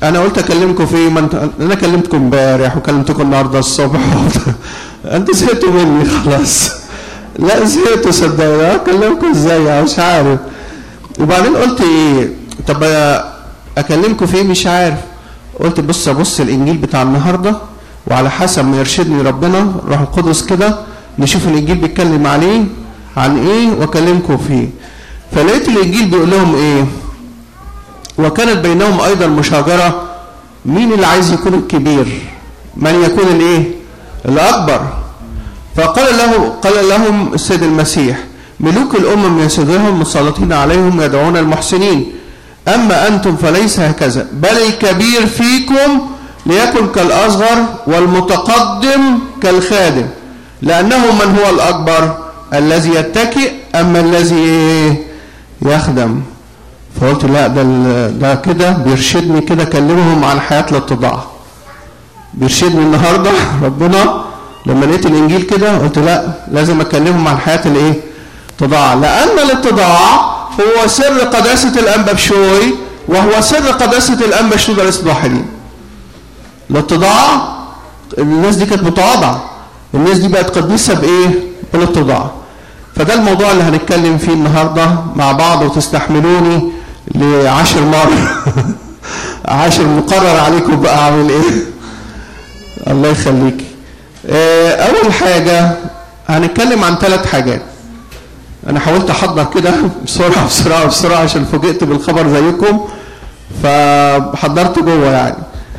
انا قلت اكلمكم في ما انت انا كلمتكم امبارح وكلمتكم النهارده الصبح انتوا زهقتوا مني خلاص لا زهقتوا صدقني اكلمكم ازاي مش عارف وبعدين قلت ايه طب اكلمكم في ايه مش عارف قلت بص ابص الانجيل بتاع النهارده وعلى حسب ما يرشدني ربنا روح القدس كده نشوف الانجيل بيتكلم عليه عن ايه واكلمكم فيه فلقيت الانجيل بيقول لهم ايه وكانت بينهم ايضا مشاجره مين اللي عايز يكون الكبير من يكون الايه الاكبر فقال له قال لهم السيد المسيح ملوك الامم يسودهم مسلطين عليهم يدعون المحسنين اما انتم فليس هكذا بل الكبير فيكم ليكن كالاصغر والمتقدم كالخادم لانه من هو الاكبر الذي يتكئ اما الذي يخدم فقلت لا ده ده كده بيرشدني كده اكلمهم عن حياه الاتضاع بيرشدني النهارده ربنا لما لقيت الانجيل كده قلت لا لازم اكلمهم عن حياه الايه الاتضاع لان الاتضاع هو سر قداسه الانبا بشوي وهو سر قداسه الانبا شنودة الاصلاحيين الاتضاع الناس دي كانت متواضعه الناس دي بقت قديسه بايه بالاتضاع فده الموضوع اللي هنتكلم فيه النهارده مع بعض وتستحملوني لعشر مرة عشر مقرر عليكم بقى اعمل ايه الله يخليك اول حاجة هنتكلم عن ثلاث حاجات انا حاولت احضر كده بسرعة بسرعة بسرعة عشان فوجئت بالخبر زيكم فحضرت جوه يعني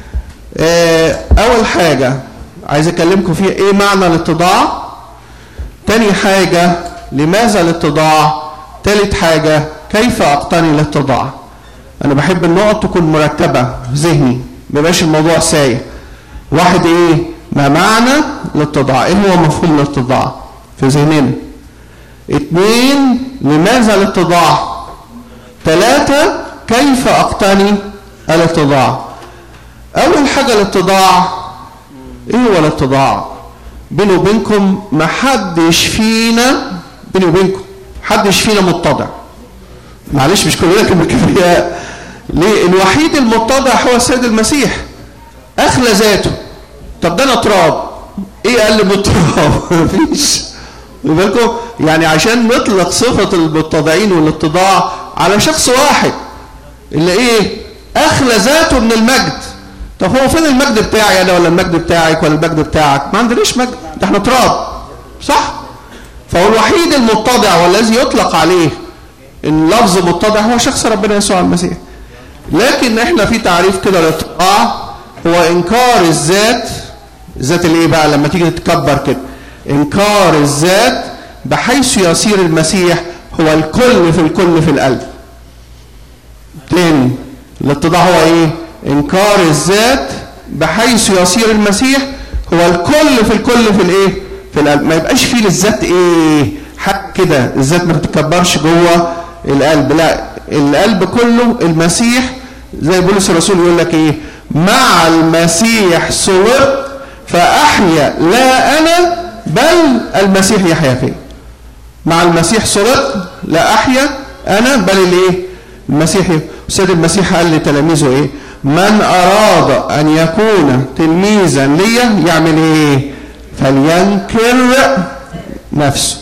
اول حاجة عايز اكلمكم فيها ايه معنى الاتضاع تاني حاجة لماذا الاتضاع ثالث حاجة كيف أقتني الاتضاع أنا بحب النقط تكون مرتبة في ذهني ما يبقاش الموضوع سايح واحد إيه ما معنى الاتضاع إيه هو مفهوم الاتضاع في ذهننا اثنين لماذا الاتضاع ثلاثة كيف أقتني الاتضاع أول حاجة الاتضاع إيه هو الاتضاع بيني وبينكم ما حدش فينا بيني وبينكم حدش فينا متضع معلش مش كلنا كنا كبرياء ليه الوحيد المتضع هو السيد المسيح اخلى ذاته طب ده انا تراب ايه اقل من التراب مفيش بالكم يعني عشان نطلق صفه المتضعين والاتضاع على شخص واحد اللي ايه اخلى ذاته من المجد طب هو فين المجد بتاعي انا ولا المجد بتاعك ولا المجد بتاعك ما عندناش مجد ده احنا تراب صح فهو الوحيد المتضع والذي يطلق عليه اللفظ متضع هو شخص ربنا يسوع المسيح لكن احنا في تعريف كده للاتضاع هو انكار الذات الذات الايه بقى لما تيجي تتكبر كده انكار الذات بحيث يصير المسيح هو الكل في الكل في القلب تاني الاتضاع هو ايه انكار الذات بحيث يصير المسيح هو الكل في الكل في الايه في القلب ما يبقاش فيه للذات ايه حق كده الذات ما تتكبرش جوه القلب لا القلب كله المسيح زي بولس الرسول يقول لك ايه مع المسيح صلبت فاحيا لا انا بل المسيح يحيا فيا مع المسيح صلبت لا احيا انا بل الايه المسيح السيد المسيح قال لتلاميذه ايه من اراد ان يكون تلميذا ليا يعمل ايه فلينكر نفسه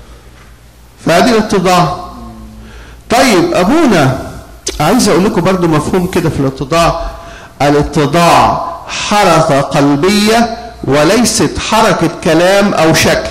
فهذه الاتضاع طيب ابونا عايز اقول لكم برضو مفهوم كده في الاتضاع الاتضاع حركة قلبية وليست حركة كلام او شكل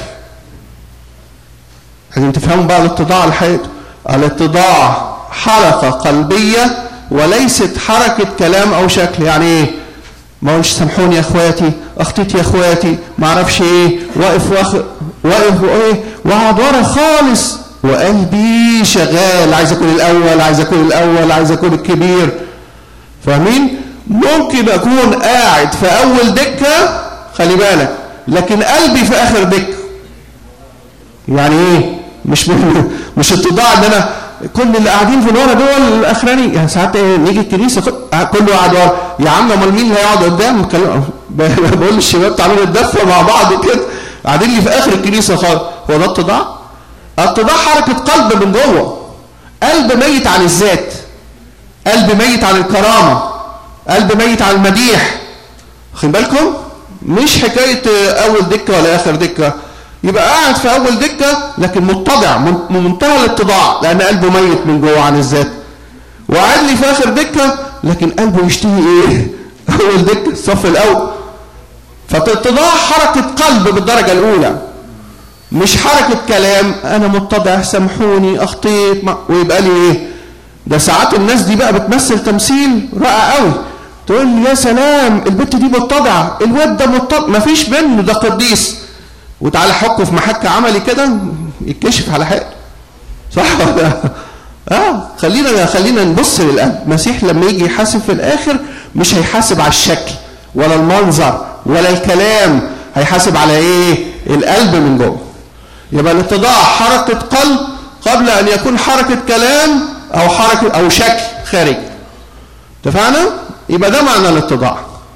لازم تفهموا بقى الاتضاع الحقيقة الاتضاع حركة قلبية وليست حركة كلام او شكل يعني ايه ما قولش سامحوني يا اخواتي اخطيت يا اخواتي ما اعرفش ايه واقف واخ... واقف وايه واقعد ورا خالص وقلبي شغال عايز اكون الاول عايز اكون الاول عايز اكون الكبير فاهمين ممكن اكون قاعد في اول دكه خلي بالك لكن قلبي في اخر دكه يعني ايه مش مش اتضاع ان انا كل اللي قاعدين في ورا دول الاخراني يعني ساعات ايه نيجي الكنيسه كله قاعد ورا يا عم امال مين اللي هيقعد قدام بقول للشباب تعالوا نتدفى مع بعض كده قاعدين لي في اخر الكنيسه خالص هو ده اتضاع؟ اتضاع حركه قلب من جوه قلب ميت عن الذات قلب ميت عن الكرامه قلب ميت على المديح واخدين بالكم مش حكايه اول دكه ولا اخر دكه يبقى قاعد في اول دكه لكن متضع من منتهى الاتضاع لان قلبه ميت من جوه عن الذات وقاعد لي في اخر دكه لكن قلبه يشتهي ايه اول دكه الصف الاول فاتضاع حركه قلب بالدرجه الاولى مش حركه كلام انا متضع سامحوني اخطيت ويبقى لي ايه ده ساعات الناس دي بقى بتمثل تمثيل رائع قوي تقول لي يا سلام البت دي متضعه الواد ده متضع مفيش منه ده قديس وتعالى حكه في محك عملي كده يتكشف على حقه صح ولا اه خلينا خلينا نبص للقلب المسيح لما يجي يحاسب في الاخر مش هيحاسب على الشكل ولا المنظر ولا الكلام هيحاسب على ايه القلب من جوه يبقى الاتضاع حركه قلب قبل ان يكون حركه كلام او حركه او شكل خارجي اتفقنا يبقى ده معنى الاتضاع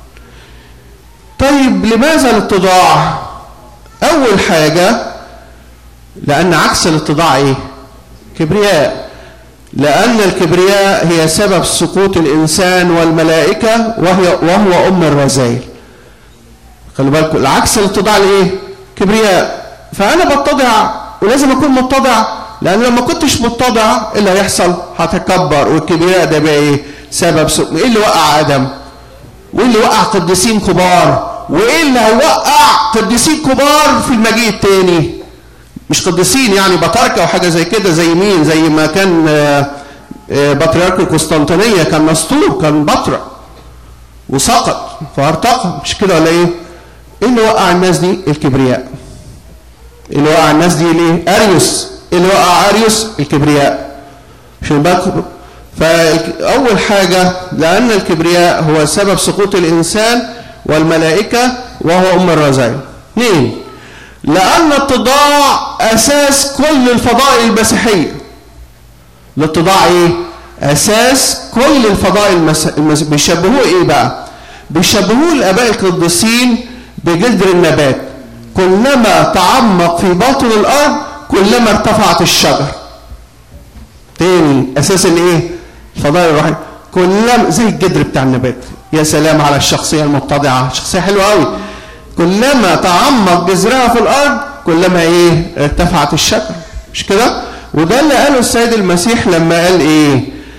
طيب لماذا الاتضاع اول حاجه لان عكس الاتضاع ايه كبرياء لان الكبرياء هي سبب سقوط الانسان والملائكه وهي وهو ام الرذائل خلي بالكم العكس الاتضاع لايه كبرياء فانا بتضع ولازم اكون متضع لان لما كنتش متضع ايه اللي هيحصل هتكبر والكبرياء ده بقى ايه سبب سوء ايه اللي وقع ادم وايه اللي وقع قديسين كبار وايه اللي هيوقع قديسين كبار في المجيء التاني مش قديسين يعني بطاركه او حاجه زي كده زي مين زي ما كان بطريرك القسطنطينيه كان نسطور كان بطرة وسقط فارتقى مش كده ولا ايه؟ ايه اللي وقع الناس دي؟ الكبرياء. اللي وقع الناس دي ليه؟ اريوس اللي وقع اريوس الكبرياء. عشان بالكم فاول حاجه لان الكبرياء هو سبب سقوط الانسان والملائكه وهو ام الرذائل. اثنين لأن الاتضاع أساس كل الفضائل المسيحية. الاتضاع إيه؟ أساس كل الفضائل المس... بيشبهوه إيه بقى؟ بيشبهوه الآباء القديسين بجذر النبات. كلما تعمق في باطن الأرض كلما ارتفعت الشجر. تاني أساس الإيه؟ الفضائل الروحية. كلما زي الجذر بتاع النبات. يا سلام على الشخصية المتضعة، شخصية حلوة قوي. كلما تعمق جذرها في الارض كلما ايه ارتفعت الشجر مش كده وده اللي قاله السيد المسيح لما قال ايه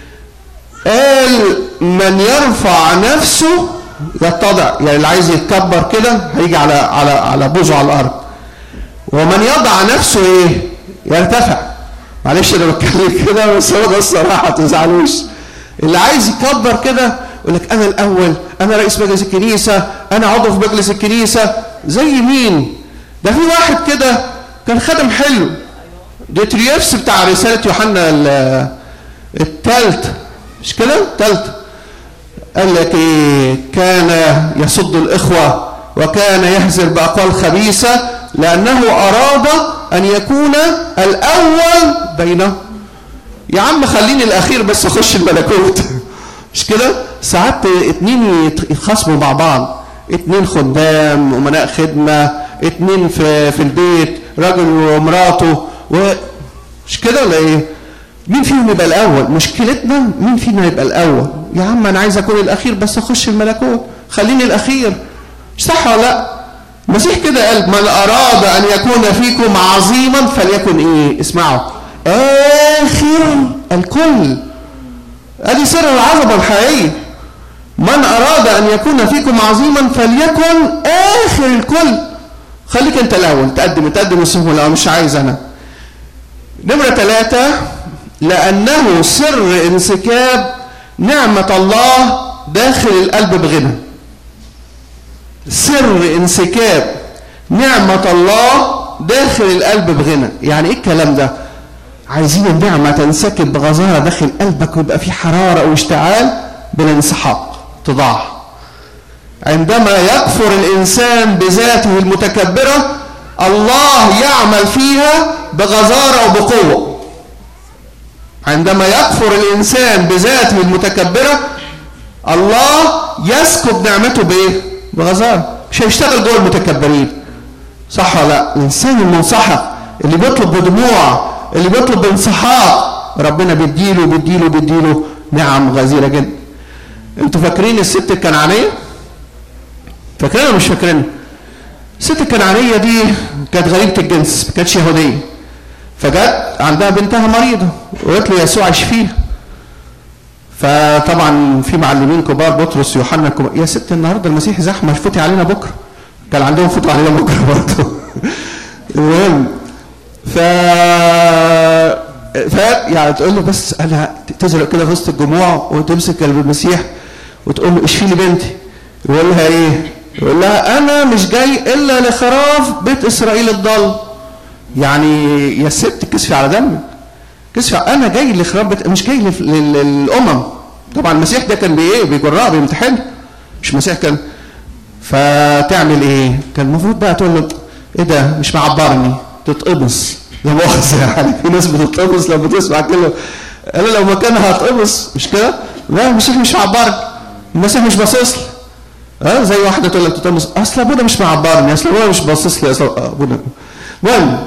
قال من يرفع نفسه يتضع يعني اللي عايز يتكبر كده هيجي على على على بوزه على الارض ومن يضع نفسه ايه يرتفع معلش انا بتكلم كده بس هو ده الصراحه ما تزعلوش اللي عايز يكبر كده يقول لك انا الاول انا رئيس مجلس الكنيسه انا عضو في مجلس الكنيسه زي مين ده في واحد كده كان خادم حلو ديتريفس بتاع رساله يوحنا الثالث مش كده الثالث قال لك ايه كان يصد الاخوه وكان يهزر باقوال خبيثه لانه اراد ان يكون الاول بينهم يا عم خليني الاخير بس اخش الملكوت مش كده ساعات اتنين يتخاصموا مع بعض اتنين خدام امناء خدمه اتنين في في البيت راجل ومراته و مش كده ولا ايه مين فيهم يبقى الاول مشكلتنا مين فينا يبقى الاول يا عم انا عايز اكون الاخير بس اخش الملكوت خليني الاخير مش صح ولا لا المسيح كده قال من اراد ان يكون فيكم عظيما فليكن ايه اسمعوا اخر الكل ادي سر العظمه الحقيقيه من اراد ان يكون فيكم عظيما فليكن اخر الكل خليك انت الاول تقدم تقدم السهم الاول مش عايز انا نمره ثلاثة لانه سر انسكاب نعمه الله داخل القلب بغنى سر انسكاب نعمه الله داخل القلب بغنى يعني ايه الكلام ده عايزين النعمة تنسكب بغزارة داخل قلبك ويبقى في حرارة واشتعال بالانسحاق تضاع عندما يكفر الإنسان بذاته المتكبرة الله يعمل فيها بغزارة وبقوة عندما يكفر الإنسان بذاته المتكبرة الله يسكب نعمته بإيه؟ بغزارة مش هيشتغل جوه المتكبرين صح ولا لا؟ الإنسان المنسحق اللي بيطلب بدموع اللي بيطلب بانسحاق ربنا بيديله بيديله بيديله نعم غزيرة جدا انتوا فاكرين الست الكنعانيه فاكرينها ولا مش فاكرينها الست الكنعانيه دي كانت غريبه الجنس ما كانتش يهوديه فجت عندها بنتها مريضه وقالت له يسوع اشفيها فطبعا في معلمين كبار بطرس ويوحنا كبار يا ست النهارده المسيح زحمه فوتي علينا بكره كان عندهم فوتوا علينا بكره برضه المهم ف ف يعني تقول له بس انا تزرق كده في وسط الجموع وتمسك قلب المسيح وتقول له اشفي لي بنتي يقول لها ايه؟ يقول لها انا مش جاي الا لخراف بيت اسرائيل الضال يعني يا ست كسفي على دمك كسفي انا جاي لخراف بيت مش جاي لل- لل- للامم طبعا المسيح ده كان بايه؟ بيجرها بيمتحن مش المسيح كان فتعمل ايه؟ كان المفروض بقى تقول له ايه ده مش معبرني تتقبص لا مؤاخذه يعني في ناس بتتقبص لما تسمع كلمه انا لو مكانها هتقبص مش كده؟ لا المسيح مش معبرني المسيح مش باصص لي اه زي واحده تقول لك تتقبص اصل ابونا مش معبرني اصل ابونا مش باصص لي اصل ابونا المهم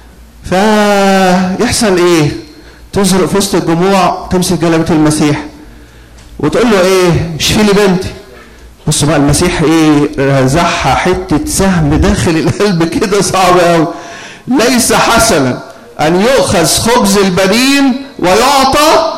فيحصل ايه؟ تزرق في وسط الجموع تمسك جلبة المسيح وتقول له ايه؟ اشفي لي بنتي بص بقى المسيح ايه رزعها حته سهم داخل القلب كده صعب قوي ليس حسنا ان يؤخذ خبز البنين ويعطى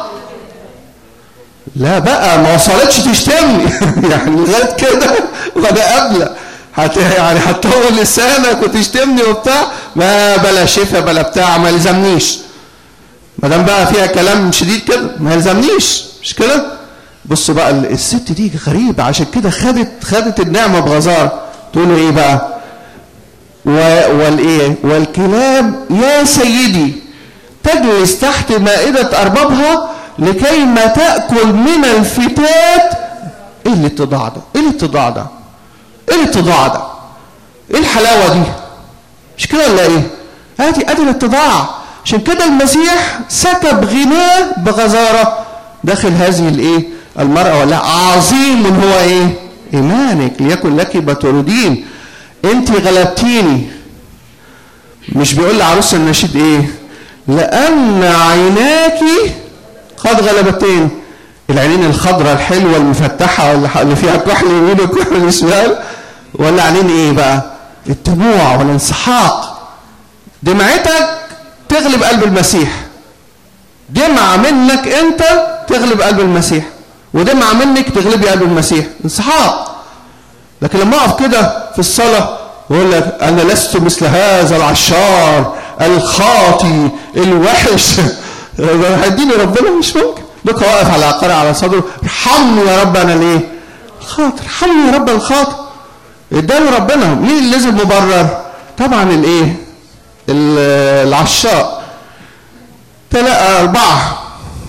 لا بقى ما وصلتش تشتمني يعني لغايه كده وانا قابله هت يعني هتطول لسانك وتشتمني وبتاع ما بلا شفا بلا بتاع ما يلزمنيش ما دام بقى فيها كلام شديد كده ما يلزمنيش مش كده بص بقى ال- الست دي غريبه عشان كده خدت خدت النعمه بغزاره تقول له ايه بقى و- والايه والكلاب يا سيدي تجلس تحت مائدة أربابها لكي ما تأكل من الفتات إيه الاتضاع ده؟ إيه الاتضاع ده؟ إيه الاتضاع ده؟ إيه الحلاوة دي؟ مش كده ولا إيه؟ أدي أدي الاتضاع عشان كده المسيح سكب غناه بغزارة داخل هذه الإيه؟ المرأة ولا عظيم هو إيه؟ إيمانك ليكن لك بتردين أنت غلبتيني مش بيقول لعروس النشيد ايه لان عيناك قد غلبتين العينين الخضراء الحلوه المفتحه اللي اللي فيها كحل يمين وكحل شمال ولا عينين ايه بقى الدموع والانسحاق دمعتك تغلب قلب المسيح دمعة منك انت تغلب قلب المسيح ودمعة منك تغلبي قلب المسيح انسحاق لكن لما اقف كده في الصلاه واقول لك انا لست مثل هذا العشار الخاطي الوحش هيديني ربنا مش ممكن بكره واقف على قارئ على صدره ارحمني يا رب انا ليه؟ الخاطر ارحمني يا رب الخاطر اداله ربنا مين اللي لازم مبرر؟ طبعا الايه؟ ال- العشاق تلاقى أربعة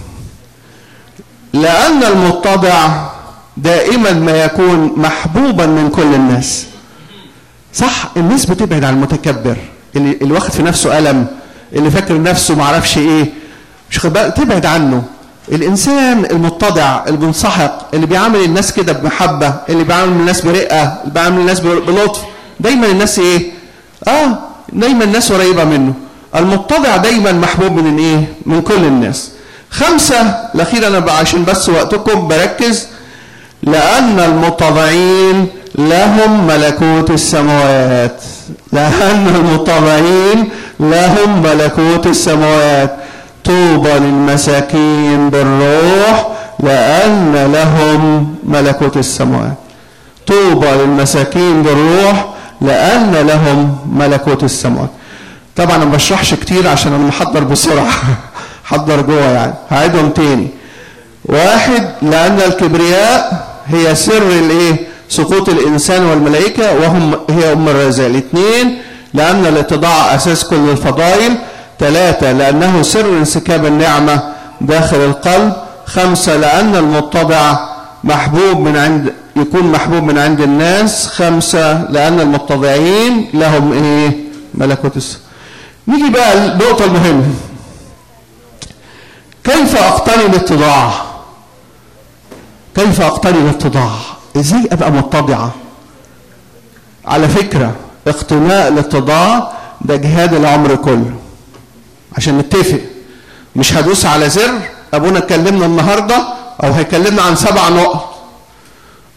لأن المتضع دائما ما يكون محبوبا من كل الناس صح الناس بتبعد عن المتكبر اللي, اللي واخد في نفسه ألم اللي فاكر نفسه معرفش ايه مش خد بالك تبعد عنه الانسان المتضع المنسحق اللي بيعامل الناس كده بمحبه اللي بيعامل الناس برقه اللي بيعامل الناس بلطف دايما الناس ايه اه دايما الناس قريبه منه المتضع دايما محبوب من ايه من كل الناس خمسه الاخير انا بقى عشان بس وقتكم بركز لأن المتضعين لهم ملكوت السماوات لأن المتضعين لهم ملكوت السماوات طوبى للمساكين بالروح لأن لهم ملكوت السماوات طوبى للمساكين بالروح لأن لهم ملكوت السماوات طبعا انا ما بشرحش كتير عشان انا محضر بسرعه حضر جوه يعني هعيدهم تاني واحد لأن الكبرياء هي سر الايه؟ سقوط الإنسان والملائكة وهم هي أم الرذائل. اثنين لأن الاتضاع أساس كل الفضائل. ثلاثة لأنه سر انسكاب النعمة داخل القلب. خمسة لأن المتضع محبوب من عند يكون محبوب من عند الناس. خمسة لأن المتضعين لهم إيه؟ ملكوت السماء. نيجي بقى النقطة المهمة. كيف اقتني الاتضاع كيف اقتني الاتضاع ازاي ابقى متضعه على فكره اقتناء الاتضاع ده جهاد العمر كله عشان نتفق مش هدوس على زر ابونا اتكلمنا النهارده او هيكلمنا عن سبع نقط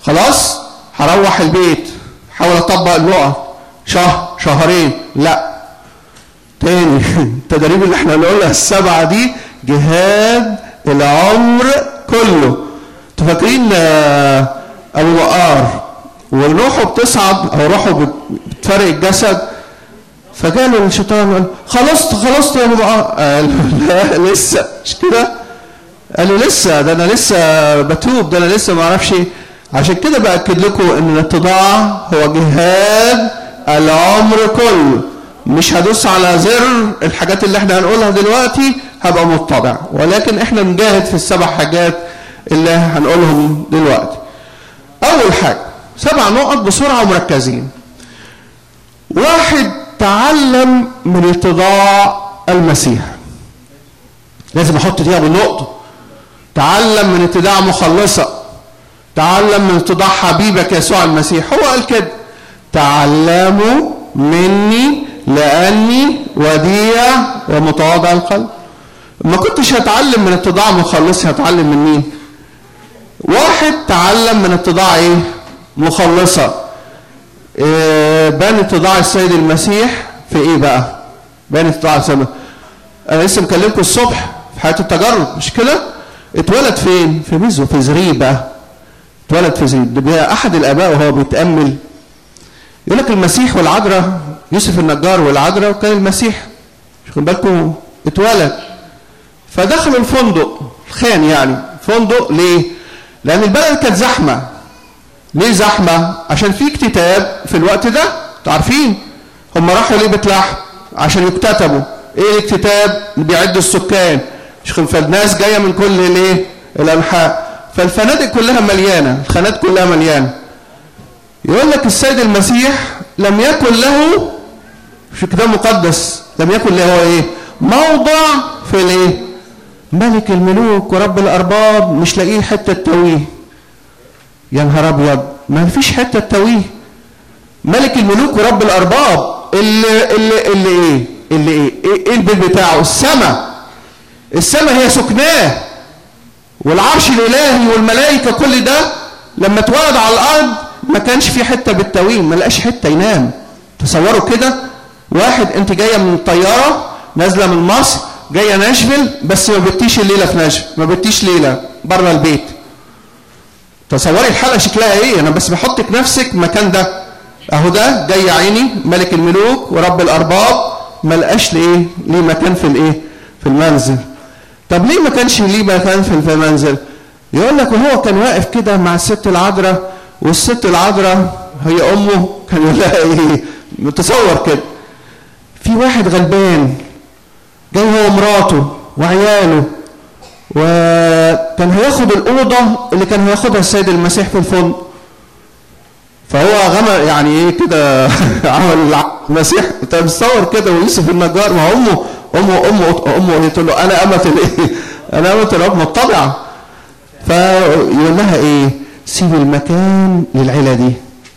خلاص هروح البيت حاول اطبق النقط شهر شهرين لا تاني التدريب اللي احنا هنقولها السبعه دي جهاد العمر كله انتوا فاكرين آه، ابو بقار وروحه بتصعد او روحه بتفرق الجسد فجاله الشيطان قال خلصت خلصت يا ابو بقار قال لا لسه مش كده قال له لسه ده انا لسه بتوب ده انا لسه ما اعرفش ايه عشان كده باكد لكم ان الاتضاع هو جهاد العمر كله مش هدوس على زر الحاجات اللي احنا هنقولها دلوقتي هبقى متضع ولكن احنا نجاهد في السبع حاجات اللي هنقولهم دلوقتي اول حاجه سبع نقط بسرعه ومركزين واحد تعلم من اتضاع المسيح لازم احط دي ابو نقطه تعلم من اتضاع مخلصه تعلم من اتضاع حبيبك يسوع المسيح هو قال كده تعلموا مني لاني وديع ومتواضع القلب ما كنتش هتعلم من اتضاع مخلصي هتعلم من مين واحد تعلم من اتضاع ايه مخلصه إيه بان اتضاع السيد المسيح في ايه بقى بان اتضاع السيد انا لسه مكلمكم الصبح في حياه التجرد مش كده اتولد فين في ميزو في زريبه اتولد في زريبه ده احد الاباء وهو بيتامل يقول لك المسيح والعذراء يوسف النجار والعذراء وكان المسيح مش خد بالكم اتولد فدخلوا الفندق خان يعني فندق ليه؟ لأن البلد كانت زحمة ليه زحمة؟ عشان في اكتتاب في الوقت ده انتوا عارفين هم راحوا ليه بيت لحم؟ عشان يكتتبوا ايه الاكتتاب؟ بيعدوا السكان فالناس جاية من كل الايه؟ الأنحاء فالفنادق كلها مليانة الخانات كلها مليانة يقول لك السيد المسيح لم يكن له في الكتاب المقدس لم يكن له ايه؟ موضع في الايه؟ ملك الملوك ورب الارباب مش لاقيه حته تويه يا نهار ابيض ما فيش حته تويه ملك الملوك ورب الارباب اللي اللي اللي ايه اللي ايه ايه, إيه البيت بتاعه السماء السماء هي سكناه والعرش الالهي والملائكه كل ده لما اتولد على الارض ما كانش في حته بالتويه ما لقاش حته ينام تصوروا كده واحد انت جايه من الطياره نازله من مصر جايه ناشفيل بس ما بتيش الليله في ناشفيل ما بتيش ليله بره البيت تصوري الحلقه شكلها ايه انا بس بحطك نفسك مكان ده اهو ده جاي عيني ملك الملوك ورب الارباب ما لقاش ليه ليه مكان في الايه في المنزل طب ليه ما كانش ليه مكان في المنزل يقول لك وهو كان واقف كده مع الست العذراء والست العذراء هي امه كان يقول لها ايه متصور كده في واحد غلبان جاي هو مراته وعياله وكان هياخد الأوضة اللي كان هياخدها السيد المسيح في الفندق فهو غمر يعني ايه كده عمل المسيح انت متصور كده ويوسف النجار ما امه امه امه امه تقول له انا امة الايه؟ انا امة الرب مطبعة فيقول لها ايه؟ سيب المكان للعيلة دي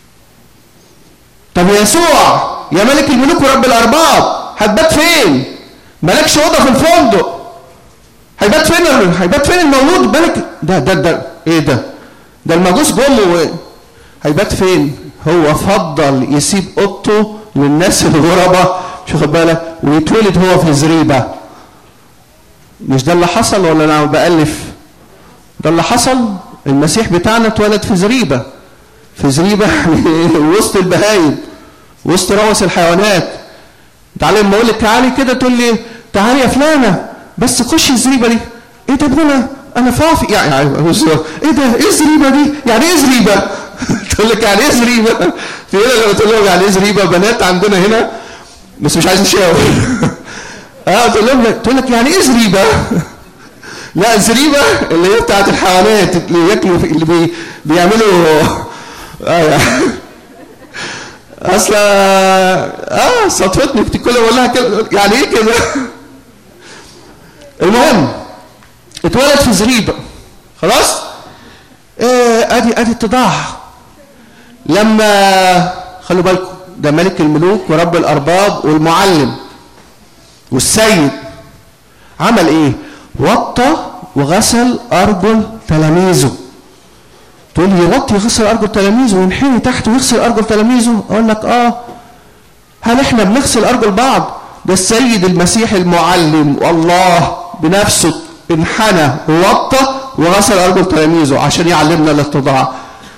طب يا يسوع يا ملك الملوك ورب الارباب هتبات فين؟ مالكش اوضه في الفندق هيبات فين هيبات فين المولود ملك ده ده ده ايه ده ده المجوس جم هيبات فين هو فضل يسيب اوضته للناس الغرباء شوف بالك ويتولد هو في زريبه مش ده اللي حصل ولا انا بالف ده اللي حصل المسيح بتاعنا اتولد في زريبه في زريبه وسط البهايم وسط روث الحيوانات تعالى لما اقول لك تعالي كده تقول لي تعالي يا فلانه بس خشي الزريبه دي ايه ده ابونا انا فافي يعني, يعني ايه ده ايه الزريبه دي يعني ايه زريبه تقول لك يعني ايه زريبه في هنا لما تقول لهم يعني ايه زريبه بنات عندنا هنا بس مش عايز نشاور اه تقول لهم تقول لك يعني ايه زريبه لا الزريبه اللي هي بتاعت الحيوانات اللي ياكلوا اللي بي بيعملوا اه يعني اصل اه صدفتني كنت كل بقول لها كده يعني ايه كده المهم اتولد في زريبه خلاص آه ادي ادي اتضاع لما خلوا بالكم ده ملك الملوك ورب الارباب والمعلم والسيد عمل ايه وطى وغسل ارجل تلاميذه تقول لي يغطي يغسل ارجل تلاميذه وينحني تحت ويغسل ارجل تلاميذه اقول لك اه هل احنا بنغسل ارجل بعض ده السيد المسيح المعلم والله بنفسه انحنى ووطى وغسل ارجل تلاميذه عشان يعلمنا الاتضاع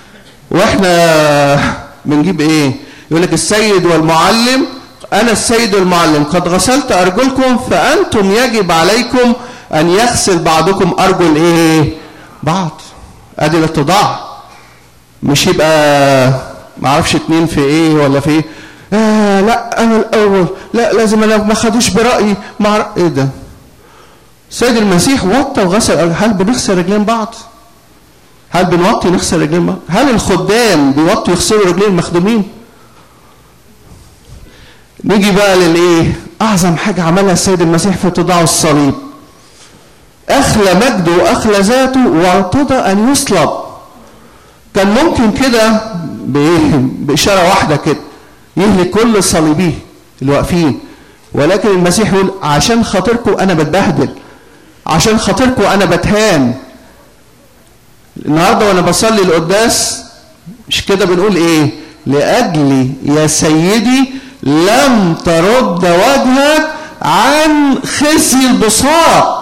واحنا بنجيب ايه يقول لك السيد والمعلم انا السيد والمعلم قد غسلت ارجلكم فانتم يجب عليكم ان يغسل بعضكم ارجل ايه بعض ادي الاتضاع مش يبقى ما اعرفش اتنين في ايه ولا في ايه آه لا انا الاول لا لازم انا ما خدوش برايي مع ايه ده سيد المسيح وطى وغسل هل بنغسل رجلين بعض هل بنوطي نغسل رجلين بعض هل الخدام بيوطوا يغسلوا رجلين المخدومين نيجي بقى للايه اعظم حاجه عملها السيد المسيح في اتضاعه الصليب اخلى مجده واخلى ذاته وارتضى ان يصلب كان ممكن كده بايه باشاره واحده كده يهلك كل الصليبيه اللي واقفين ولكن المسيح يقول عشان خاطركم انا بتبهدل عشان خاطركم انا بتهان النهارده وانا بصلي القداس مش كده بنقول ايه لاجلي يا سيدي لم ترد وجهك عن خزي البساط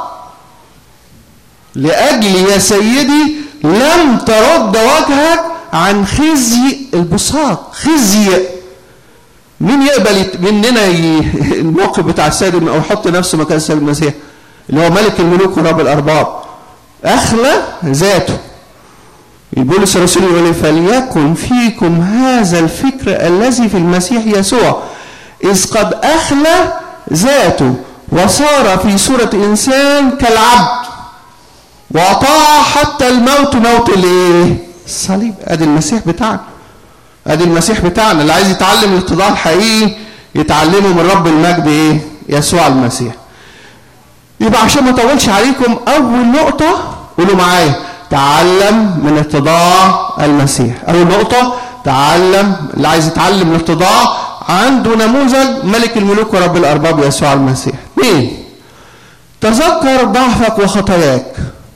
لاجلي يا سيدي لم ترد وجهك عن خزي البساط خزي مين يقبل مننا الموقف بتاع السيد او يحط نفسه مكان السيد المسيح اللي هو ملك الملوك ورب الارباب اخلى ذاته بولس الرسول يقول فليكن فيكم هذا الفكر الذي في المسيح يسوع إذ قد أخلى ذاته وصار في صورة إنسان كالعبد وأطاع حتى الموت موت الإيه؟ الصليب أدي المسيح بتاعنا أدي المسيح بتاعنا اللي عايز يتعلم الاتضاع الحقيقي يتعلمه من رب المجد إيه؟ يسوع المسيح يبقى عشان ما اطولش عليكم أول نقطة قولوا معايا تعلم من اتضاع المسيح أول نقطة تعلم اللي عايز يتعلم الاتضاع عنده نموذج ملك الملوك ورب الأرباب يسوع المسيح اثنين تذكر ضعفك وخطاياك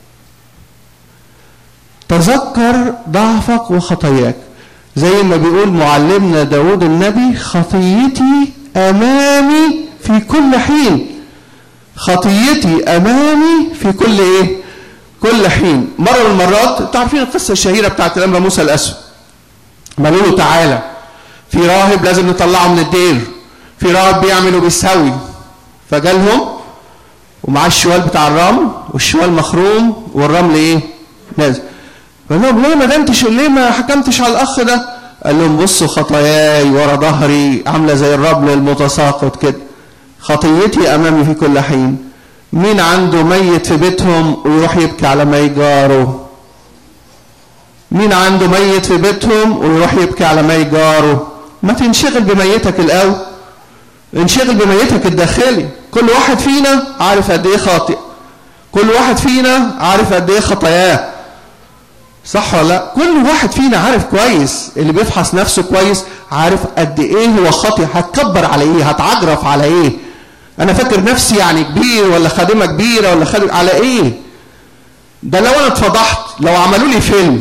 تذكر ضعفك وخطاياك زي ما بيقول معلمنا داود النبي خطيتي أمامي في كل حين خطيتي أمامي في كل إيه كل حين مرة من المرات تعرفين القصة الشهيرة بتاعت الأنبا موسى الأسود قالوا له تعالى في راهب لازم نطلعه من الدير في راهب بيعمل وبيسوي فجالهم ومعاه الشوال بتاع الرمل والشوال مخروم والرمل ايه نازل قال لهم ليه ما دمتش ليه ما حكمتش على الاخ ده قال لهم بصوا خطاياي ورا ظهري عامله زي الرمل المتساقط كده خطيتي امامي في كل حين مين عنده ميت في بيتهم ويروح يبكي على ميت جاره مين عنده ميت في بيتهم ويروح يبكي على ميت جاره ما تنشغل بميتك الاول انشغل بميتك الداخلي كل واحد فينا عارف قد ايه خاطئ كل واحد فينا عارف قد ايه خطاياه صح ولا لا كل واحد فينا عارف كويس اللي بيفحص نفسه كويس عارف قد ايه هو خاطئ هتكبر على ايه هتعجرف على ايه انا فاكر نفسي يعني كبير ولا خادمه كبيره ولا خادم على ايه ده لو انا اتفضحت لو عملوا لي فيلم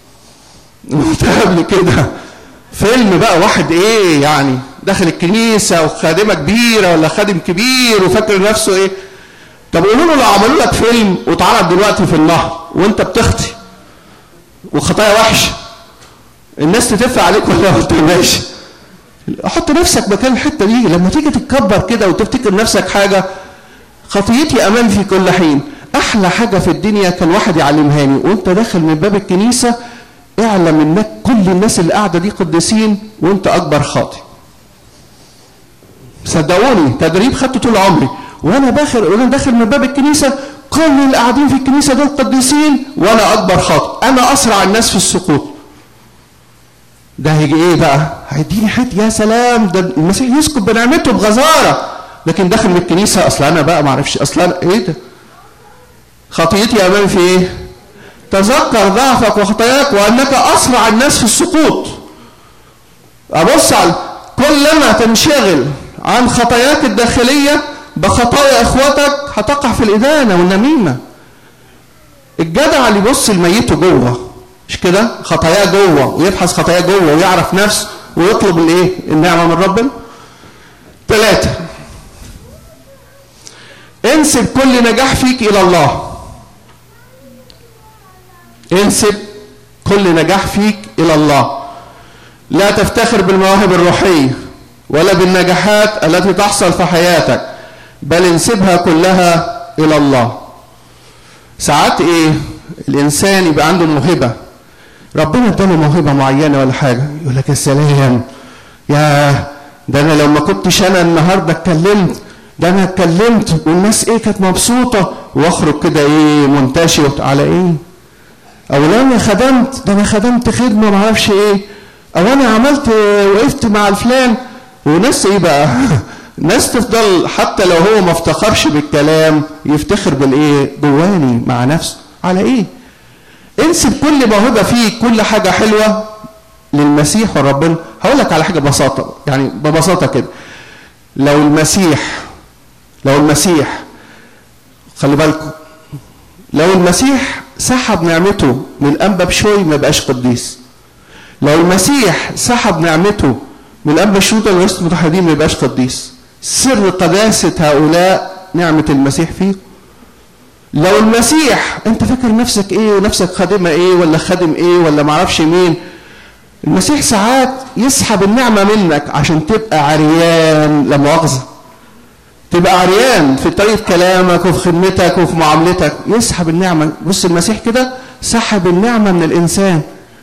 قبل كده فيلم بقى واحد ايه يعني داخل الكنيسه وخادمه كبيره ولا خادم كبير وفاكر نفسه ايه طب قولوا له لو عملوا لك فيلم واتعرض دلوقتي في النهر وانت بتخطي وخطايا وحشه الناس تتف عليك ولا انت ماشي حط نفسك مكان الحته دي لما تيجي تتكبر كده وتفتكر نفسك حاجه خطيتي امامي في كل حين احلى حاجه في الدنيا كان واحد يعلمهاني وانت داخل من باب الكنيسه اعلم انك كل الناس اللي قاعده دي قديسين وانت اكبر خاطئ صدقوني تدريب خدته طول عمري وانا داخل وانا داخل من باب الكنيسه كل اللي قاعدين في الكنيسه دول قديسين وانا اكبر خاطئ انا اسرع الناس في السقوط ده هيجي ايه بقى هيديني حته يا سلام ده المسيح يسكت بنعمته بغزاره لكن داخل من الكنيسه اصل انا بقى ما اعرفش اصل انا ايه ده خطيتي امامي في ايه تذكر ضعفك وخطاياك وانك اسرع الناس في السقوط ابص على كلما تنشغل عن خطاياك الداخليه بخطايا اخواتك هتقع في الادانه والنميمه الجدع اللي يبص لميته جوه مش كده خطاياه جوه ويبحث خطاياه جوه ويعرف نفسه ويطلب الايه النعمه من ربنا ثلاثة انسب كل نجاح فيك الى الله انسب كل نجاح فيك الى الله لا تفتخر بالمواهب الروحيه ولا بالنجاحات التي تحصل في حياتك بل انسبها كلها الى الله ساعات ايه الانسان يبقى عنده موهبه ربنا اداله موهبه معينه ولا حاجه يقول لك يا سلام يا ده انا لو ما كنتش انا النهارده اتكلمت ده انا اتكلمت والناس ايه كانت مبسوطه واخرج كده ايه منتشر على ايه او لو انا خدمت ده انا خدمت خدمه ما اعرفش ايه او انا عملت وقفت مع الفلان وناس ايه بقى ناس تفضل حتى لو هو ما افتخرش بالكلام يفتخر بالايه جواني مع نفسه على ايه انسب كل موهبه فيك كل حاجه حلوه للمسيح وربنا هقول لك على حاجه ببساطه يعني ببساطه كده لو المسيح لو المسيح خلي بالكم لو المسيح سحب نعمته من الانبا بشوي ما بقاش قديس لو المسيح سحب نعمته من الانبا شوطه ورئيس المتحدين ما يبقاش قديس سر قداسه هؤلاء نعمه المسيح فيه لو المسيح انت فاكر نفسك ايه ونفسك خادمه ايه ولا خادم ايه ولا معرفش مين المسيح ساعات يسحب النعمه منك عشان تبقى عريان لا مؤاخذه تبقى عريان في طريقه كلامك وفي خدمتك وفي معاملتك يسحب النعمه بص المسيح كده سحب النعمه من الانسان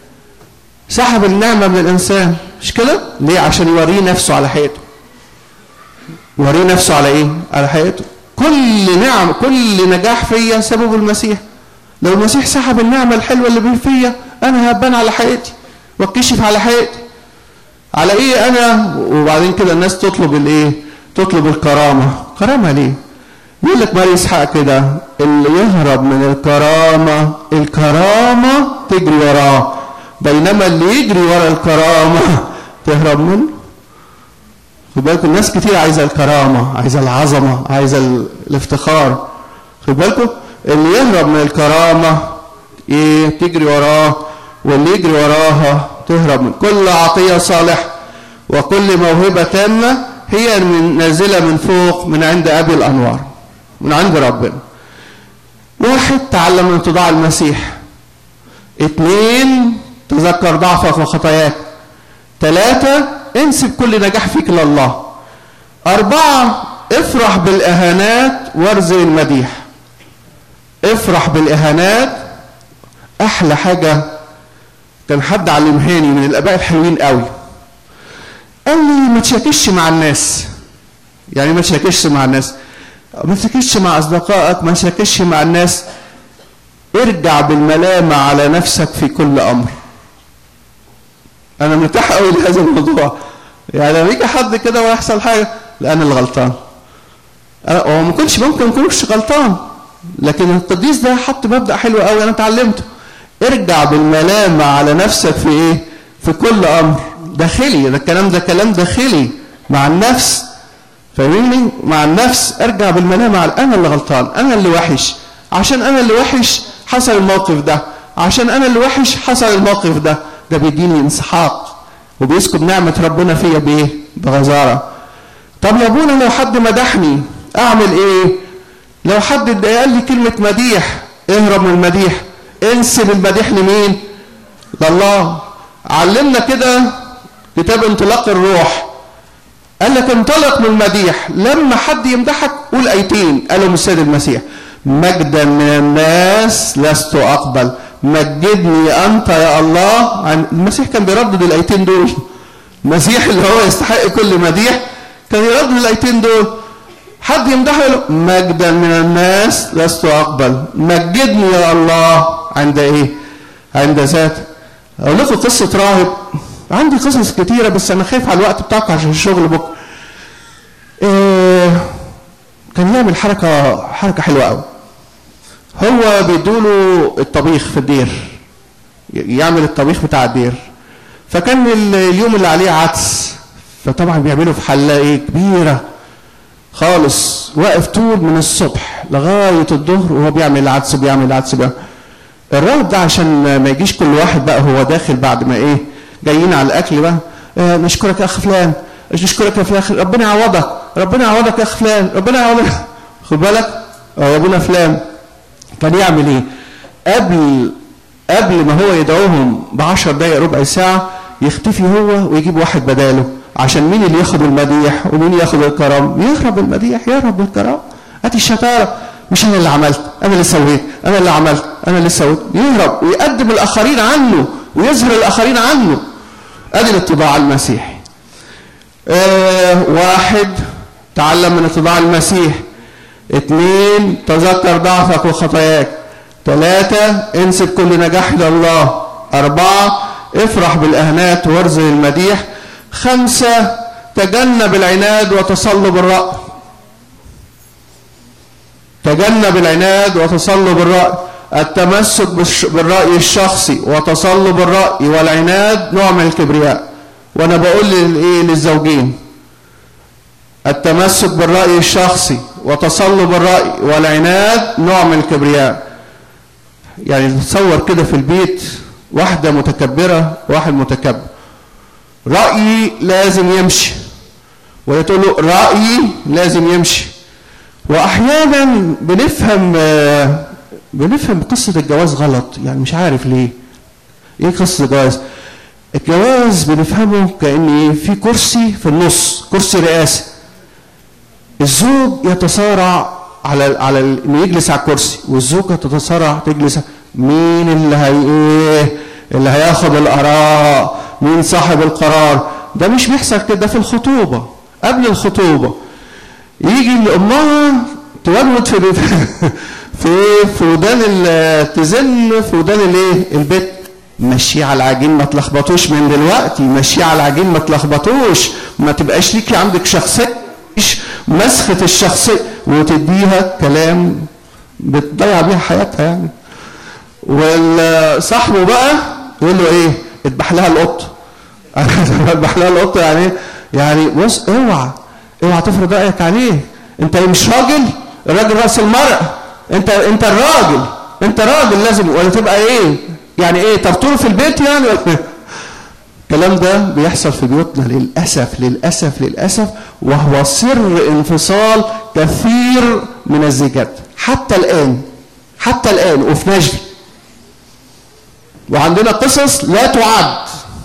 سحب النعمه من الانسان مش كده ليه عشان يوريه نفسه على حقيقته يوريه نفسه على ايه على حقيقته كل نعم كل نجاح فيا سبب المسيح لو المسيح سحب النعمه الحلوه اللي فيا انا هبان على حقيقتي واتكشف على حقيقتي على ايه انا وبعدين كده الناس تطلب الايه تطلب الكرامه كرامه ليه يقول لك ماري اسحاق كده اللي يهرب من الكرامه الكرامه تجري وراه بينما اللي يجري ورا الكرامه تهرب منه خد بالكم الناس كتير عايزه الكرامه عايزه العظمه عايزه الافتخار خد بالكم اللي يهرب من الكرامه ايه تجري وراه واللي يجري وراها تهرب من كل عطيه صالح وكل موهبه تامه هي من نازله من فوق من عند ابي الانوار من عند ربنا واحد تعلم من اتضاع المسيح اثنين تذكر ضعفك وخطاياك ثلاثة انسب كل نجاح فيك لله أربعة افرح بالإهانات وارزق المديح افرح بالإهانات أحلى حاجة كان حد علمهاني من الآباء الحلوين قوي قال لي ما تشاكش مع الناس يعني ما تشاكش مع الناس ما تشاكش مع أصدقائك ما تشاكش مع الناس ارجع بالملامة على نفسك في كل أمر انا مرتاح قوي لهذا الموضوع يعني لما يجي حد كده ويحصل حاجه لا انا اللي غلطان انا هو ما كنتش ممكن ما كنتش غلطان لكن القديس ده حط مبدا حلو قوي انا اتعلمته ارجع بالملامه على نفسك في ايه في كل امر داخلي ده الكلام ده كلام داخلي مع النفس فاهمني مع النفس ارجع بالملامه على انا اللي غلطان انا اللي وحش عشان انا اللي وحش حصل الموقف ده عشان انا اللي وحش حصل الموقف ده ده بيديني انسحاق وبيسكب نعمة ربنا فيا بإيه؟ بغزارة. طب يا ابونا لو حد مدحني أعمل إيه؟ لو حد قال لي كلمة مديح اهرب من المديح انسب المديح لمين؟ لله. علمنا كده كتاب انطلاق الروح قال لك انطلق من المديح لما حد يمدحك قول ايتين قالهم السيد المسيح مجدا من الناس لست اقبل مجدني انت يا الله عن المسيح كان بيردد الايتين دول المسيح اللي هو يستحق كل مديح كان يردد الايتين دول حد يمدحه يقول مجدا من الناس لست اقبل مجدني يا الله عند ايه عند ذات اقول لكم قصه راهب عندي قصص كتيره بس انا خايف على الوقت بتاعكم عشان الشغل بكره إيه كان يعمل حركه حركه حلوه قوي هو بيدوله الطبيخ في الدير يعمل الطبيخ بتاع الدير فكان اليوم اللي عليه عدس فطبعا بيعمله في حله ايه كبيره خالص واقف طول من الصبح لغايه الظهر وهو بيعمل العدس بيعمل العدس بيعمل الراهب ده عشان ما يجيش كل واحد بقى هو داخل بعد ما ايه جايين على الاكل بقى آه نشكرك يا اخ فلان نشكرك يا فلان ربنا يعوضك ربنا يعوضك يا اخ فلان ربنا يعوضك خد بالك اه يا ابونا فلان كان يعمل ايه قبل قبل ما هو يدعوهم بعشر دقايق ربع ساعة يختفي هو ويجيب واحد بداله عشان مين اللي ياخد المديح ومين ياخد الكرم يهرب المديح يهرب الكرم هات الشطارة مش انا اللي عملت انا اللي سويت انا اللي عملت انا اللي سويت يهرب ويقدم الاخرين عنه ويظهر الاخرين عنه ادي الاتباع المسيحي آه واحد تعلم من اتباع المسيح اثنين تذكر ضعفك وخطاياك ثلاثة انسب كل نجاح لله أربعة افرح بالأهنات وارزل المديح خمسة تجنب العناد وتصلب الرأي تجنب العناد وتصلب الرأي التمسك بالرأي الشخصي وتصلب الرأي والعناد نوع من الكبرياء وأنا بقول للإيه للزوجين التمسك بالرأي الشخصي وتصلب الرأي والعناد نوع من الكبرياء يعني تصور كده في البيت واحدة متكبرة واحد متكبر رأيي لازم يمشي وهي تقول له رأيي لازم يمشي وأحيانا بنفهم بنفهم قصة الجواز غلط يعني مش عارف ليه ايه قصة الجواز الجواز بنفهمه كأن في كرسي في النص كرسي رئاسي الزوج يتصارع على على انه يجلس على الكرسي والزوجه تتصارع تجلس مين اللي هي ايه اللي هياخد الاراء مين صاحب القرار ده مش بيحصل كده في الخطوبه قبل الخطوبه يجي امها تولد في في في ودان تزن في ودان الايه البيت مشي على العجين ما تلخبطوش من دلوقتي مشي على العجين ما تلخبطوش ما تبقاش ليكي عندك شخصيه مسخة الشخصية وتديها كلام بتضيع بيها حياتها يعني وصاحبه بقى يقول له ايه اذبح لها القط اذبح لها القط يعني يعني بص اوعى اوعى تفرض رايك عليه انت مش راجل الراجل راس المرأة انت انت الراجل انت راجل لازم ولا تبقى ايه يعني ايه ترطور في البيت يعني الكلام ده بيحصل في بيوتنا للأسف للأسف للأسف وهو سر انفصال كثير من الزيجات حتى الآن حتى الآن وفي نجد وعندنا قصص لا تعد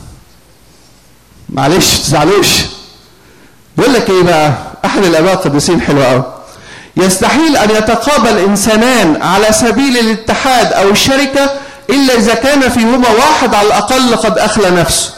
معلش تزعلوش بيقول لك ايه بقى احد الاباء القديسين حلو قوي يستحيل ان يتقابل انسانان على سبيل الاتحاد او الشركه الا اذا كان فيهما واحد على الاقل قد اخلى نفسه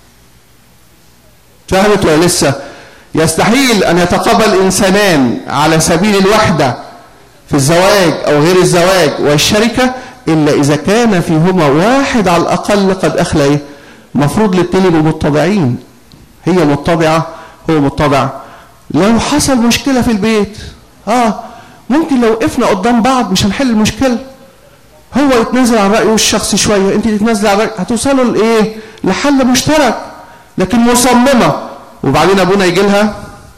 فهمت ولا لسه يستحيل ان يتقابل انسانان على سبيل الوحده في الزواج او غير الزواج والشركه الا اذا كان فيهما واحد على الاقل قد اخلى ايه المفروض الاثنين يبقوا متطبعين هي متطبعه هو متطبع لو حصل مشكله في البيت اه ممكن لو وقفنا قدام بعض مش هنحل المشكله هو يتنازل عن رايه الشخصي شويه انت تتنازلي عن رايك هتوصلوا لايه لحل مشترك لكن مصممه وبعدين ابونا يجي لها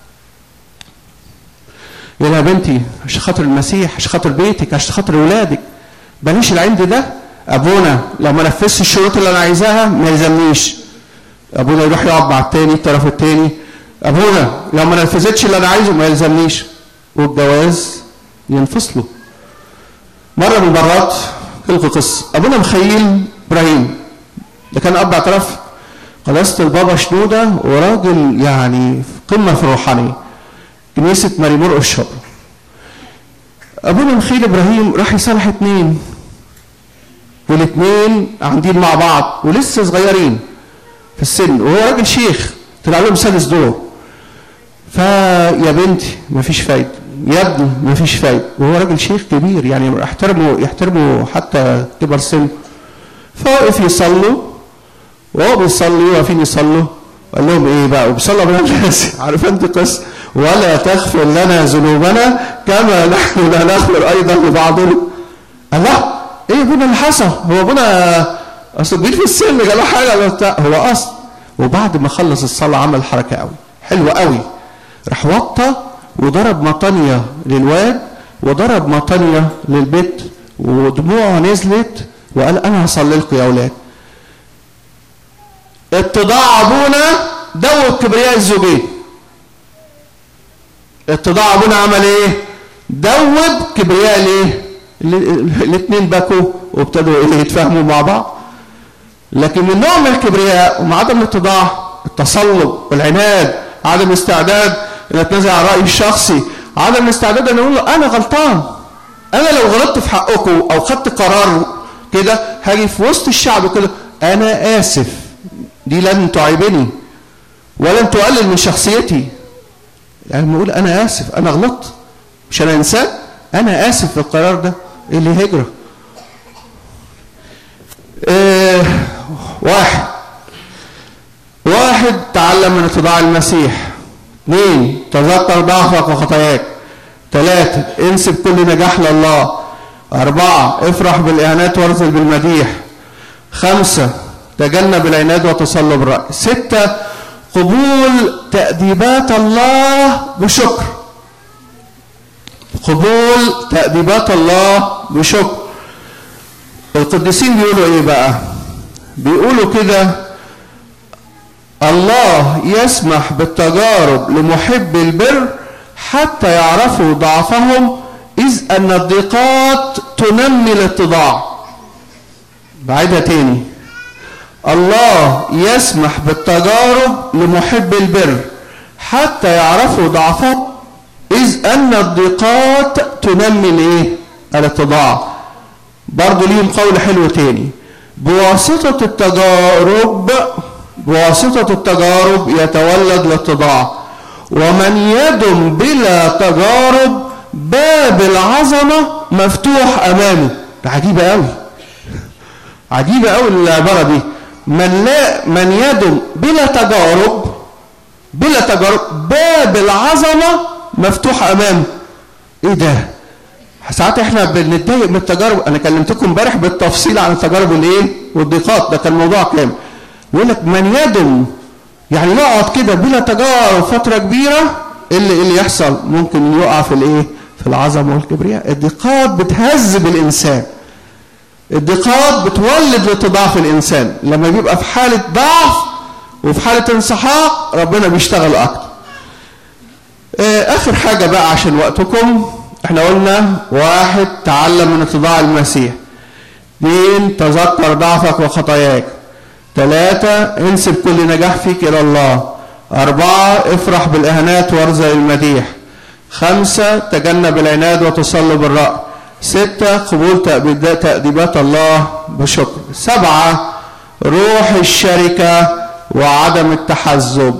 يقول لها بنتي عشان خاطر المسيح عشان خاطر بيتك عشان خاطر ولادك بلاش العند ده ابونا لو ما نفذش الشروط اللي انا عايزاها ما يلزمنيش ابونا يروح يقعد مع التاني الطرف التاني ابونا لو ما نفذتش اللي انا عايزه ما يلزمنيش والجواز ينفصلوا مره من المرات لكم قصه ابونا مخيل ابراهيم ده كان اب اعتراف قداسه البابا شنوده وراجل يعني في قمه في الروحانيه كنيسه ماري مرقس الشبر ابونا مخيل ابراهيم راح يصالح اتنين والاثنين قاعدين مع بعض ولسه صغيرين في السن وهو راجل شيخ طلع لهم سادس دور فيا بنتي مفيش فايده يا ابني مفيش فايده وهو راجل شيخ كبير يعني يحترموا يحترموا حتى كبر سن فوقف يصلوا وهو بيصلي واقفين يصلوا قال لهم ايه بقى وبيصلوا بالناس عارف انت قصه ولا تغفر لنا ذنوبنا كما نحن لا نغفر ايضا لبعضنا الله ايه ابونا اللي حصل هو ابونا اصل كبير في السن قال حاجه ولا بتاع هو اصل وبعد ما خلص الصلاه عمل حركه قوي حلوه قوي راح وطى وضرب مطانيه للواد وضرب مطانيه للبيت ودموعه نزلت وقال انا هصلي لكم يا اولاد اتضاع ابونا دوب كبرياء الزوجين اتضاع ابونا عمل ايه دوب كبرياء الايه الاثنين بكوا وابتدوا ايه يتفاهموا مع بعض لكن من نوع من الكبرياء ومع عدم الاتضاع التصلب والعناد عدم الاستعداد ان اتنازل عن رايي الشخصي عدم الاستعداد ان اقول له انا غلطان انا لو غلطت في حقكم او خدت قرار كده هاجي في وسط الشعب كده انا اسف دي لن تعيبني ولن تقلل من شخصيتي يعني بقول انا اسف انا غلطت مش انا انسان انا اسف في القرار ده ايه اللي هجره إيه واحد واحد تعلم من اتضاع المسيح اثنين تذكر ضعفك وخطاياك ثلاثة انسب كل نجاح لله أربعة افرح بالإهانات وارزل بالمديح خمسة تجنب العناد وتصلب الرأي ستة قبول تأديبات الله بشكر قبول تأديبات الله بشكر القديسين بيقولوا ايه بقى بيقولوا كده الله يسمح بالتجارب لمحب البر حتى يعرفوا ضعفهم إذ أن الضيقات تنمي الاتضاع بعيدها تاني الله يسمح بالتجارب لمحب البر حتى يعرفوا ضعفهم إذ أن الضيقات تنمي الايه؟ الاتضاع برضه ليهم قول حلو تاني بواسطة التجارب بواسطة التجارب يتولد الاتضاع ومن يدم بلا تجارب باب العظمة مفتوح أمامه ده عجيبة قوي عجيبة قوي العبارة دي من لا من يدم بلا تجارب بلا تجارب باب العظمة مفتوح أمامه إيه ده؟ ساعات احنا بنتضايق من التجارب انا كلمتكم امبارح بالتفصيل عن التجارب الايه والضيقات ده كان موضوع كامل يقول لك من يدم يعني يقعد كده بلا تجارب فتره كبيره ايه اللي, اللي يحصل ممكن يقع في الايه في العظمه والكبرياء الضيقات بتهذب الانسان الضيقات بتولد الاتضاع في الانسان لما بيبقى في حاله ضعف وفي حاله انسحاق ربنا بيشتغل اكتر اخر حاجه بقى عشان وقتكم احنا قلنا واحد تعلم من اتضاع المسيح اثنين تذكر ضعفك وخطاياك ثلاثة انسب كل نجاح فيك إلى الله أربعة افرح بالإهانات وارزق المديح خمسة تجنب العناد وتصلب الرأي ستة قبول تأديبات الله بشكر سبعة روح الشركة وعدم التحزب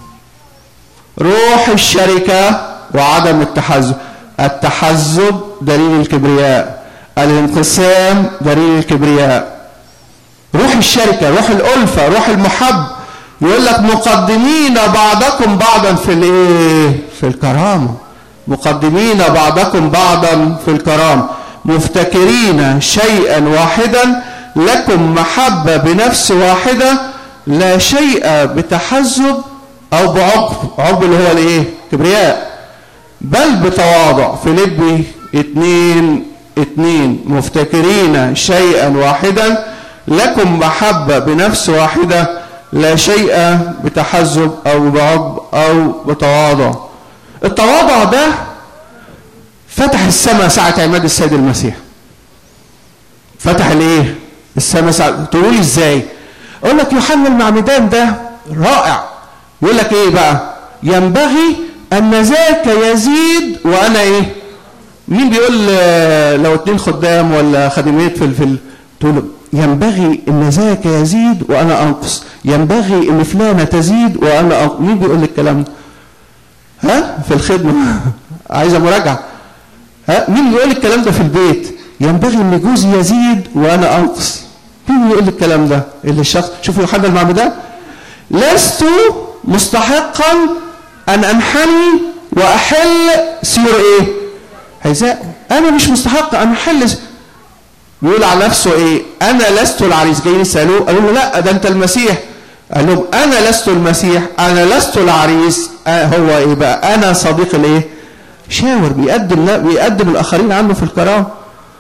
روح الشركة وعدم التحزب التحزب دليل الكبرياء الانقسام دليل الكبرياء روح الشركة روح الألفة روح المحب يقول لك مقدمين بعضكم بعضا في الايه في الكرامة مقدمين بعضكم بعضا في الكرامة مفتكرين شيئا واحدا لكم محبة بنفس واحدة لا شيء بتحزب أو بعقب عقب اللي هو الايه كبرياء بل بتواضع فيليبي اتنين اتنين مفتكرين شيئا واحدا لكم محبة بنفس واحدة لا شيء بتحزب أو بعض أو بتواضع التواضع ده فتح السماء ساعة عماد السيد المسيح فتح الايه السماء ساعة تقول ازاي اقول لك يوحنا المعمدان ده رائع يقول لك ايه بقى ينبغي ان ذاك يزيد وانا ايه مين بيقول لو اتنين خدام ولا خادمات في في تقول ينبغي ان ذاك يزيد وانا انقص ينبغي ان فلانه تزيد وانا أنقص. مين بيقول الكلام ده ها في الخدمه عايزه مراجعه ها مين بيقول الكلام ده في البيت ينبغي ان جوزي يزيد وانا انقص مين بيقول الكلام ده اللي الشخص شوفوا يوحنا المعمدان لست مستحقا ان انحني واحل سير ايه هيزاء انا مش مستحق ان احل بيقول على نفسه ايه انا لست العريس جايين يسالوه قالوا له لا ده انت المسيح قال لهم انا لست المسيح انا لست العريس آه هو ايه بقى انا صديق الايه شاور بيقدم بيقدم الاخرين عنه في الكرامه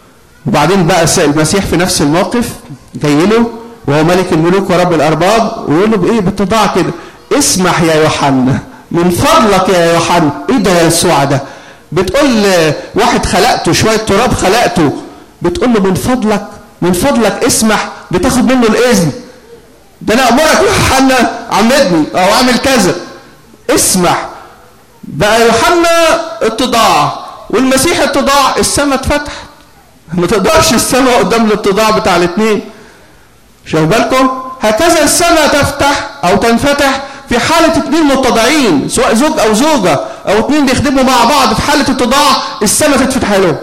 وبعدين بقى المسيح في نفس الموقف جاي له وهو ملك الملوك ورب الارباب ويقول له بايه باتضاع كده اسمح يا يوحنا من فضلك يا يوحنا ايه ده يا يسوع ده بتقول واحد خلقته شويه تراب خلقته بتقول له من فضلك من فضلك اسمح بتاخد منه الاذن ده انا امرك يا يوحنا عمدني او اعمل كذا اسمح بقى يوحنا اتضاع والمسيح اتضاع السماء اتفتحت ما تقدرش السماء قدام الاتضاع بتاع الاثنين شوفوا بالكم هكذا السماء تفتح او تنفتح في حالة اثنين متضاعين سواء زوج او زوجة او اثنين بيخدموا مع بعض في حالة اتضاع السماء تتفتح لهم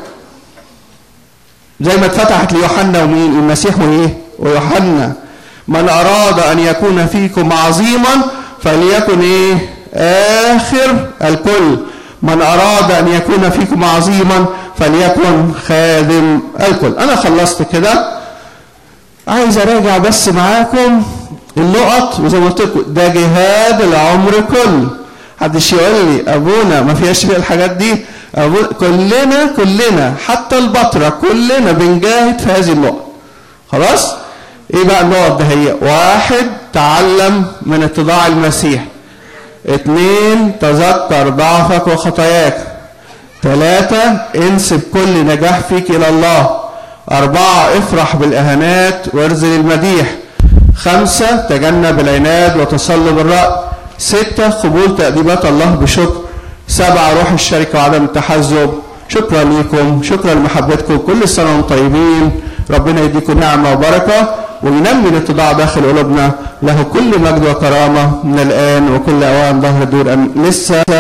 زي ما اتفتحت ليوحنا ومين المسيح وايه ويوحنا من اراد ان يكون فيكم عظيما فليكن ايه اخر الكل من اراد ان يكون فيكم عظيما فليكن خادم الكل انا خلصت كده عايز اراجع بس معاكم النقط وزي ما قلت لكم ده جهاد العمر كله محدش يقول لي ابونا ما فيهاش فيها الحاجات دي أبونا كلنا كلنا حتى البطرة كلنا بنجاهد في هذه النقط خلاص ايه بقى النقط ده هي واحد تعلم من اتضاع المسيح اثنين تذكر ضعفك وخطاياك ثلاثة انسب كل نجاح فيك إلى الله أربعة افرح بالإهانات وارزل المديح خمسة تجنب العناد وتصلب الرأي ستة قبول تأديبات الله بشكر سبعة روح الشركة وعدم التحزب شكرا لكم شكرا لمحبتكم كل سنة وانتم طيبين ربنا يديكم نعمة وبركة وينمي الاتضاع داخل قلوبنا له كل مجد وكرامة من الآن وكل أوان ظهر دور أم لسه